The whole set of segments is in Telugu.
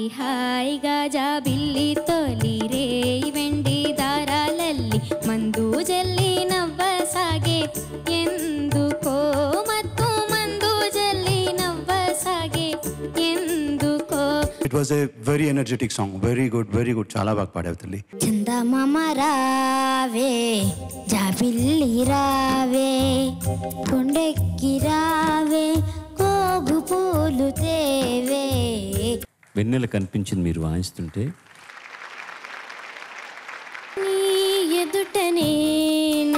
హాయిగా జాబిల్లి తొలి రే వెండి దారాలల్లి మందు జల్లి నవ్వసాగే ఎందుకో మత్తు మందు జల్లి నవ్వసాగే ఎందుకో it was a very energetic song very good very good చాలా బాగా పాడావు తల్లి చందమామ రావే జాబిల్లి రావే కొండెక్కి రావే కోగు పూలు తేవే వెన్నెల కనిపించింది మీరు వాయిస్తుంటే నీ ఎదుట నేను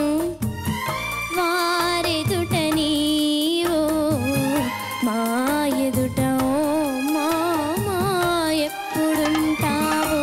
వారెదుట నీవో మా ఎదుట ఓ మా మా ఎప్పుడుంటావో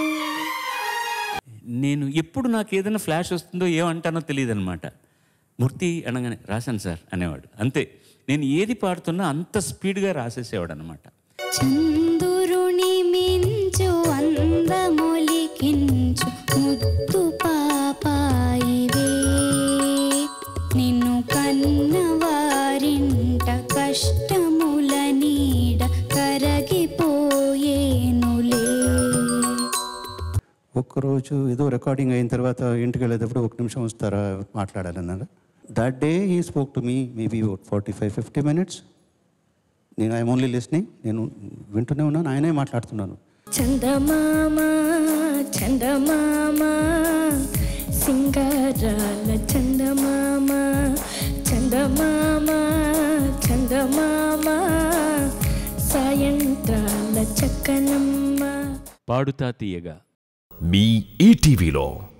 నేను ఎప్పుడు నాకు ఏదైనా ఫ్లాష్ వస్తుందో ఏమంటానో తెలియదు అనమాట మూర్తి అనగానే రాశాను సార్ అనేవాడు అంతే నేను ఏది పాడుతున్నా అంత స్పీడ్గా రాసేసేవాడు అనమాట చందురుని మించు అందమొలికించు ముద్దు పాపాయివే నిన్ను కన్నవారింట కష్టముల నీడ కరగిపోయేనులే ఒక్కరోజు ఏదో రికార్డింగ్ అయిన తర్వాత ఇంటికి వెళ్ళేటప్పుడు ఒక నిమిషం వస్తారా మాట్లాడాలన్నారు that day he spoke to me maybe forty five fifty minutes నేను ఐఎమ్ ఓన్లీ లిస్నింగ్ నేను వింటూనే ఉన్నాను ఆయనే మాట్లాడుతున్నాను చందమామ చందమామ సింగారాల చందమామ చందమామ చందమామ సాయంత్రాల చక్కనమ్మ పాడుతా తీయగా మీ ఈటీవీలో